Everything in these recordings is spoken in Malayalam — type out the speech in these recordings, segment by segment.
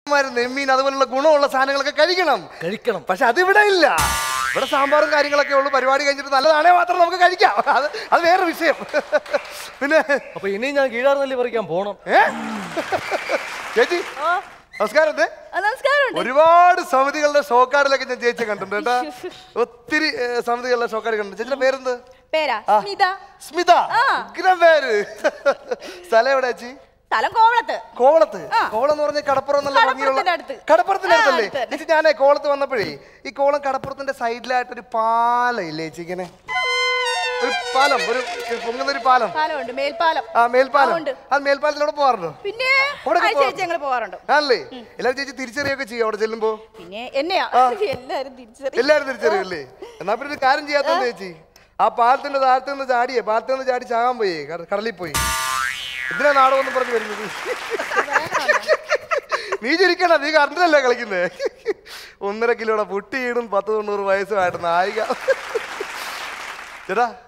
മാര് നെമ്മീൻ അതുപോലുള്ള ഗുണമുള്ള സാധനങ്ങളൊക്കെ കഴിക്കണം കഴിക്കണം പക്ഷെ അതിവിടെ ഇല്ല ഇവിടെ സാമ്പാറും കാര്യങ്ങളൊക്കെ ഉള്ളു പരിപാടി കഴിഞ്ഞിട്ട് നല്ലതാണേ മാത്രം നമുക്ക് കഴിക്കാം അത് അത് വേറെ വിഷയം പിന്നെ അപ്പൊ ഇനി ഞാൻ കീഴാർനെല്ലി പറിക്കാൻ പോണം ഏ ചേച്ചി നമസ്കാരം ദേ. ആ, നമസ്കാരമുണ്ട് ഒരുപാട് സമിതികളുടെ ഷോക്കാർഡിലൊക്കെ ഞാൻ ചേച്ചി കണ്ടിട്ടുണ്ട് കേട്ടാ ഒത്തിരി ഏ, സമിതികളുടെ ഷോക്കാർഡ് കണ്ടിട്ടുണ്ട് ചേച്ചിയുടെ പേരെന്ത് പേരാ ആ. സ്മിത സ്മിത ആ. ഉഗ്രം പേര് സ്ഥലം എവിടെ ചേച്ചി സ്ഥലം കോവളത്ത് കോവളത്ത് ആ. കോവളം എന്ന് പറഞ്ഞ കടപ്പുറം എന്നുള്ള ഭംഗിയുള്ള കടപ്പുറത്തിന്റെ അടുത്ത്. കടപ്പുറത്തിന്റെ ആ, അടുത്തല്ലേ അടുത്ത് തന്നെ. ചേച്ചി ഞാനേ കോവളത്ത് വന്നപ്പോഴേ ഈ കോവളം കടപ്പുറത്തിന്റെ സൈഡിലായിട്ടൊരു പാലം ഇല്ലേ ചേച്ചി ഇങ്ങനെ ഒരു പാലം ഒരു പൊങ്ങുന്ന ഒരു പാലം പാലമുണ്ട് മേൽപ്പാലം ആ മേൽപ്പാലം ആ, ഉണ്ട്. ആ മേൽപ്പാലത്തിലൂടെ പോവാറുണ്ടോ പിന്നെ അവിടെയൊക്കെ ആഴ്ച പോവാ- ആഴ്ച ഞങ്ങൾ പോവാറുണ്ട് ആണല്ലേ എല്ലാവരും ചേച്ചി തിരിച്ചറിയൊക്കെ ചെയ്യും അവിടെ ചെല്ലുമ്പോ പിന്നെ എന്നെയാ എല്ലാരും തിരിച്ചറിയും എല്ലാരും തിരിച്ചറിയല്ലേ എന്നാ പിന്നെ ഒരു കാര്യം ചെയ്യാത്ത ചേച്ചി ആ പാലത്തിന്റെ താഴത്ത് നിന്ന് ചാടിയേ പാലത്തിൽ നിന്ന് ചാടി ചാകാൻ പോയി കട- കടലിൽ പോയി ഇതിനാ നാടകം പറഞ്ഞു വരുന്നത് നീ ചിരിക്കണ്ട നീ കറണ്ടിലല്ലേ കളിക്കുന്നേ ഒന്നര കിലോയുടെ പുട്ടിയിടും പത്ത് തൊണ്ണൂറ് വയസ്സുമായിട്ട് നായിക ചേട്ടാ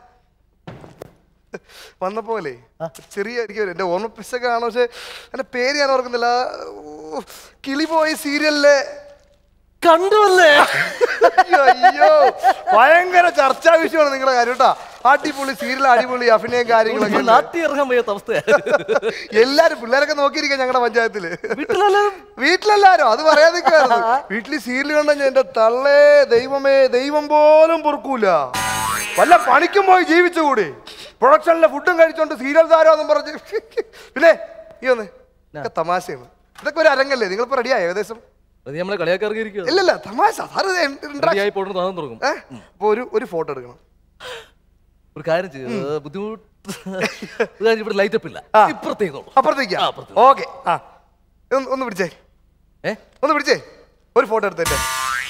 വന്നപ്പോലെ ചെറിയ എനിക്ക് എന്റെ ഓർമ്മപ്പിശൊക്കെ ആണ് പക്ഷെ എന്റെ പേര് ഞാൻ ഓർക്കുന്നില്ല ഊ, കിളി പോയി സീരിയലിലെ കണ്ടുവല്ലേ അയ്യോ, അയ്യോ ഭയങ്കര ചർച്ചാ വിഷയമാണ് നിങ്ങളുടെ കാര്യം കേട്ടാ അടിപൊളി സീരിയൽ അടിപൊളി അഭിനയം കാര്യങ്ങളൊക്കെ ഉണ്ട്. നാട്ടി ഇറങ്ങാൻ വയ്യ അവസ്ഥയാണ് എല്ലാരും പിള്ളേരൊക്കെ നോക്കിയിരിക്കാം ഞങ്ങളുടെ പഞ്ചായത്തില് വീട്ടിലെല്ലാരും വീട്ടിലെല്ലാരും അത് പറയാൻ നിൽക്കായിരുന്നു വീട്ടിൽ സീരിയൽ കണ്ട എന്റെ തള്ളേ ദൈവമേ ദൈവം പോലും പൊറുക്കൂല വല്ല പണിക്കും പോയി ജീവിച്ചുകൂടി പ്രൊഡക്ഷനിലെ ഫുഡും കഴിച്ചോണ്ട് സീരിയൽ താരാന്നും പറഞ്ഞ് പിന്നെ ഈ ഒന്ന് ഇതൊക്കെ തമാശയാണ് ഇതൊക്കെ ഒരു അരങ്ങല്ലേ നിങ്ങളിപ്പോ റെഡിയായോ ഏകദേശം അത് നമ്മളെ കളിയാക്കി ഇറങ്ങിയിരിക്കുക ഇല്ലല്ല തമാശ സാറ് ഇത് interaction- റെഡിയായി പോയിട്ട് താൻ തുടങ്ങും ഏ? അപ്പൊ ഒരു ഒരു ഫോട്ടോ എടുക്കണം ഒരു കാര്യം ചെയ്യും ബുദ്ധിമുട്ട് ഇത് കഴിഞ്ഞ് ഇവിടെ ലൈറ്റ് അപ്പ് ഇല്ല ആ. ഇപ്പുറത്തേക്ക് അപ്പുറത്തേക്കാ ആ, അപ്പുറത്തേക്ക്. ഓക്കെ ആ ഒന്ന് ഒന്ന് പിടിച്ചേ ഏ ഒന്ന് പിടിച്ചേ ഒരു ഫോട്ടോ എടുത്തേ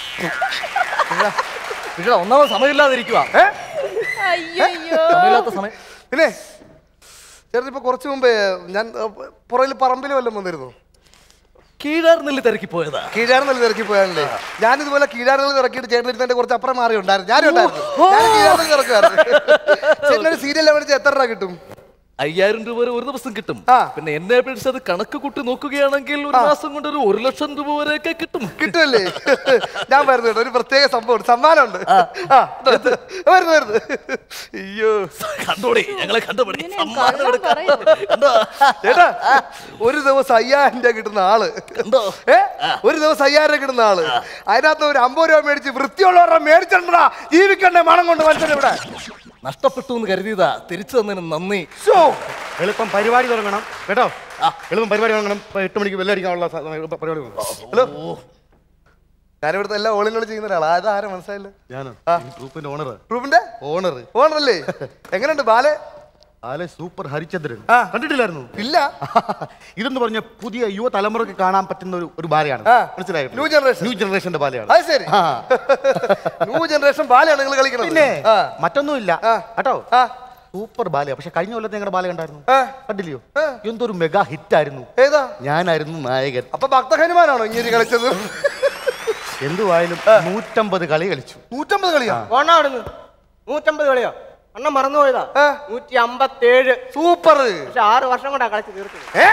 ഇവിടെ ഒന്നാമത് സമയമില്ലാതിരിക്കുക ഏ അയ്യോ സമയമില്ലാത്ത സമയം പിന്നെ ചേട്ടൻ ഇപ്പൊ കുറച്ച് മുമ്പേ ഞാൻ പുറകിൽ പറമ്പിൽ വല്ലതും വന്നിരുന്നു കീഴാർനെല്ലി തിരക്കി പോയതാ കീഴാർന്നല്ല തിരക്കി പോയാലേ ഞാൻ ഇതുപോലെ കീഴാറുകൾ ഇറക്കിയിട്ട് ചേട്ടൻ ഇരുന്നതിന്റെ കുറച്ച് അപ്പുറം മാറി ഉണ്ടായിരുന്നു ഞാനും ഉണ്ടായിരുന്നു ഞാൻ കീഴാറുകൾ ഇറക്കുമായിരുന്നു ചേട്ടൻ ഒരു സീരിയൽ മേടിച്ച് എത്ര രൂപ കിട്ടും അയ്യായിരം രൂപ വരെ ഒരു ദിവസം കിട്ടും ആ. പിന്നെ എന്നെ അപേക്ഷിച്ച് അത് കണക്ക് കൂട്ടി നോക്കുകയാണെങ്കിൽ ഒരു മാസം കൊണ്ട് ഒരു ഒരു ലക്ഷം രൂപ വരെയൊക്കെ കിട്ടും കിട്ടുമല്ലേ ഞാൻ വരുന്നു കേട്ടോ ഒരു പ്രത്യേക സംഭവം സമ്മാനമുണ്ട് ആ ഇത് വരുന്നു വരുന്നു അയ്യോ കണ്ടോടെ ഞങ്ങളെ കണ്ടുപിടി ഇങ്ങനെ സമ്മാനം കള്ളം എടുക്കാം. പറയുന്നു. കണ്ടോ ചേട്ടാ ഒരു ദിവസം അയ്യായിരം രൂപ കിട്ടുന്ന ആള് കണ്ടോ ഏ ഒരു ദിവസം അയ്യായിരം രൂപ കിട്ടുന്ന ആള് അതിനകത്ത് ഒരു അമ്പത് രൂപ മേടിച്ച് വൃത്തിയുള്ളവരുടെ മേടിച്ചിട്ടുണ്ടാ ജീവിക്കണ്ടേ മണം കൊണ്ട് മനുഷ്യൻ ഇവിടെ നഷ്ടപ്പെട്ടു എന്ന് കരുതിയതാ തിരിച്ചു തന്നതിന് നന്ദി ശോ, എളുപ്പം പരിപാടി തുടങ്ങണം കേട്ടോ എളുപ്പം പരിപാടി തുടങ്ങണം ഇപ്പൊ എട്ട് മണിക്ക് വെല്ലടിക്കാനുള്ള സ- സ- പരിപാടി തുടങ്ങണം. ഹലോ ഞാനിവിടുത്തെ എല്ലാ ഓളിനോട് ചെയ്യുന്ന ഒരാളാ അതാരും മനസ്സിലായില്ല ഞാനോ ആ. ഈ ഗ്രൂപ്പിന്റെ ഓണർ റൂബിന്റെ ഓണർ ഓണറല്ലേ എങ്ങനെയുണ്ട് ബാലെ ആലെ സൂപ്പർ ഹരിചന്ദ്രൻ ആ. കണ്ടിട്ടില്ലായിരുന്നു ഇല്ല ഇതെന്ന് പറഞ്ഞ പുതിയ യുവ തലമുറക്ക് കാണാൻ പറ്റുന്ന ഒരു ഒരു ബാലയാണ് ആ. മനസ്സിലായോ New generation. ന്യൂ ജനറേഷന്റെ ബാലയാണ് അത് ശരി ആ. ന്യൂ ജനറേഷൻ ബാലയാണ് നിങ്ങൾ കളിക്കുന്നത് പിന്നെ ആ. മറ്റൊന്നുമില്ല ആ. കേട്ടോ ആ. സൂപ്പർ ബാല പക്ഷെ കഴിഞ്ഞ കൊല്ലത്തെ ഞങ്ങളുടെ ബാല കണ്ടായിരുന്നു ആ. കണ്ടില്ലയോ ആ. എന്തൊരു മെഗാ ഹിറ്റ് ആയിരുന്നു ഏതാ ഞാനായിരുന്നു നായകൻ അപ്പൊ ഭക്തഹനുമാനാണോ ഇങ്ങനെ കളിച്ചത് എന്തുവായാലും നൂറ്റമ്പത് കളി കളിച്ചു നൂറ്റമ്പത് കളിയാ ഓണാവിടുന്ന് നൂറ്റമ്പത് കളിയോ അണ്ണൻ മറന്നുപോയതാ ആ. നൂറ്റി അമ്പത്തേഴ് സൂപ്പർ പക്ഷെ ആറ് വർഷം കൊണ്ടാ കളിച്ച് തീർത്തത് ഏ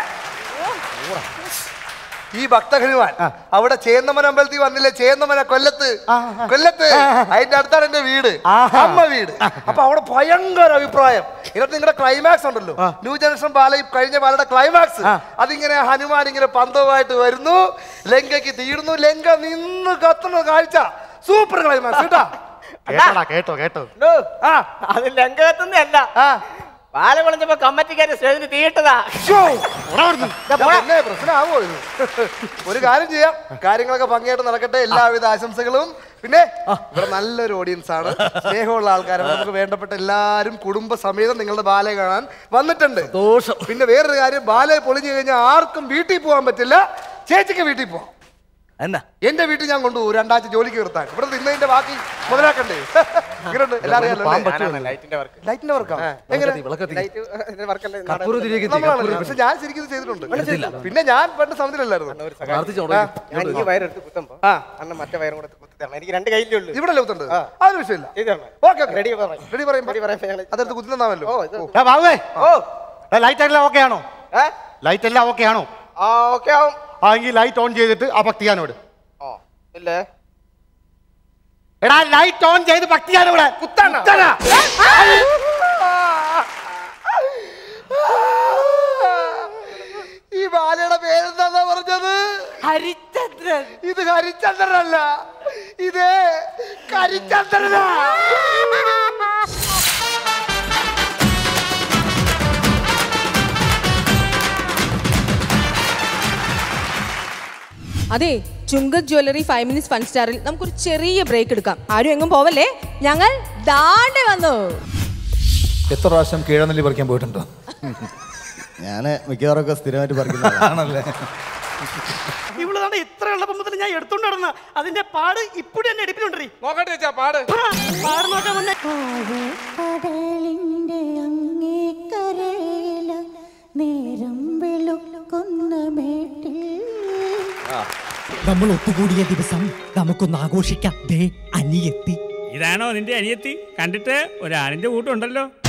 ഈ ഭക്തഹനുമാൻ അവിടെ ചേന്നമന അമ്പലത്തിൽ വന്നില്ലേ ചേന്നമന കൊല്ലത്ത് കൊല്ലത്ത് അതിന്റെ അടുത്താണ് എന്റെ വീട് അമ്മ വീട് അപ്പൊ അവിടെ ഭയങ്കര അഭിപ്രായം ഇതിനകത്ത് നിങ്ങളുടെ ക്ലൈമാക്സ് ഉണ്ടല്ലോ ന്യൂ ജനറേഷൻ ബാല ഈ കഴിഞ്ഞ ബാലയുടെ ക്ലൈമാക്സ് അതിങ്ങനെ ഹനുമാൻ ഇങ്ങനെ പന്തവുമായിട്ട് വരുന്നു ലങ്കയ്ക്ക് തീരുന്നു ലങ്ക നിന്ന് കത്തുന്ന കാഴ്ച സൂപ്പർ ക്ലൈമാക്സ് കേട്ടാ കേട്ടോടാ കേട്ടോ കേട്ടോ ഡോ, ആ അത് ലങ്കകത്തുനിന്ന് അല്ല ആ പാല കുളഞ്ഞപ്പോ കമ്മറ്റിക്കാര് സ്റ്റേജിന് തീയിട്ടതാ ശ്ശോ. ഇതാ പിന്നെ പ്രശ്നമാവോ ഇത് ഒരു കാര്യം ചെയ്യാം കാര്യങ്ങളൊക്കെ ഭംഗിയായിട്ട് നടക്കട്ടെ എല്ലാവിധ ആശംസകളും പിന്നെ ഇവിടെ നല്ലൊരു ഓഡിയൻസ് ആണ് സ്നേഹമുള്ള ആൾക്കാരാണ് നമുക്ക് വേണ്ടപ്പെട്ട എല്ലാവരും കുടുംബസമേതം നിങ്ങളുടെ ബാലയെ കാണാൻ വന്നിട്ടുണ്ട് ദോഷം പിന്നെ വേറൊരു കാര്യം ബാലയെ പൊളിഞ്ഞു കഴിഞ്ഞാൽ ആർക്കും വീട്ടിൽ പോകാൻ പറ്റില്ല ചേച്ചിക്ക് വീട്ടിൽ പോവാം എന്നാ എന്റെ വീട്ടിൽ ഞാൻ കൊണ്ടുപോകും രണ്ടാഴ്ച ജോലിക്ക് നിർത്താൻ ഇവിടെ നിന്നതിന്റെ ബാക്കി മുതലാക്കണ്ടേ ഇങ്ങനെയുണ്ട് എല്ലാവരും അറിയാലോ ലൈറ്റിന്റെ വർക്ക് ലൈറ്റിന്റെ വർക്കാ എങ്ങനെ വിളക്കത്തി ലൈറ്റ് വർക്കല്ലേ കർപ്പൂരം തിരികെ നമ്മളാണല്ലോ പക്ഷെ ഞാൻ ശരിക്കും ഇത് ചെയ്തിട്ടുണ്ട് പിന്നെ ഞാൻ പണ്ട് സമിതിയിലല്ലായിരുന്നു പ്രാർത്ഥിച്ചു ഞാൻ ഈ വയറെടുത്ത് കുത്തുമ്പോ അണ്ണൻ മറ്റേ വയറും കൂടെ കുത്തി തരണം എനിക്ക് രണ്ട് കയ്യിലേ ഉള്ളൂ ഇവിടെ ലൗത്തുണ്ട് അതൊരു വിഷയമില്ല ചെയ്ത് തരണം ഓക്കെ ഓക്കെ റെഡി പറയും റെഡി പറയുമ്പോ റെഡി പറയുമ്പോ ഞങ്ങള് അതെടുത്ത് കുത്തി തന്നാമല്ലോ ഓ ഇത് ബാബുവേ ഓ ലൈറ്റ് എല്ലാം ഓക്കെ ആണോ ഏ ലൈറ്റ് എല്ലാം ഓക്കെ ആണോ ആ ഓക്കെ ആവും ആണെങ്കിൽ ലൈറ്റ് ഓൺ ചെയ്തിട്ട് ആ ഭക്തിയാനോട് ഓ ഇല്ലേ എടാ ലൈറ്റ് ഓൺ ചെയ്ത് ഭക്തിയാനോട് കുത്തണ ഈ ബാലയുടെ പേരെന്താ പറഞ്ഞത് ഹരിചന്ദ്രൻ ഇത് ഹരിചന്ദ്രനല്ല ഇത് കരിചന്ദ്രനാ അതെ Chungath jewellery five minutes fun സ്റ്റാറിൽ നമുക്കൊരു ചെറിയ ബ്രേക്ക് എടുക്കാം ആരും എങ്ങും പോവല്ലേ ഞങ്ങൾ ദാണ്ടെ വന്നു എത്ര പ്രാവശ്യം കീഴനെല്ലി പറിക്കാൻ പോയിട്ടുണ്ടോ ഞാൻ മിക്കവാറൊക്കെ സ്ഥിരമായിട്ട് പറിക്കുന്ന ആണല്ലേ ഇവള് തന്നെ ഇത്ര ഉള്ളപ്പം മുതൽ ഞാൻ എടുത്തോണ്ട് നടന്ന അതിന്റെ പാട് ഇപ്പോഴും എന്നെ എടുപ്പിലുണ്ടീ നോക്കട്ടെ ചേച്ചാ പാട് പാട് നോക്കാൻ വന്നേ കടലിന്റെ അങ്ങേ കരയില നേരം വെളുക്കുന്ന മേട്ടിൽ നമ്മൾ ഒത്തുകൂടിയ ദിവസം നമുക്കൊന്ന് ആഘോഷിക്കാം ദേ അനിയെത്തി ഇതാണോ നിന്റെ അനിയത്തി കണ്ടിട്ട് ഒരാണിന്റെ കൂട്ടുണ്ടല്ലോ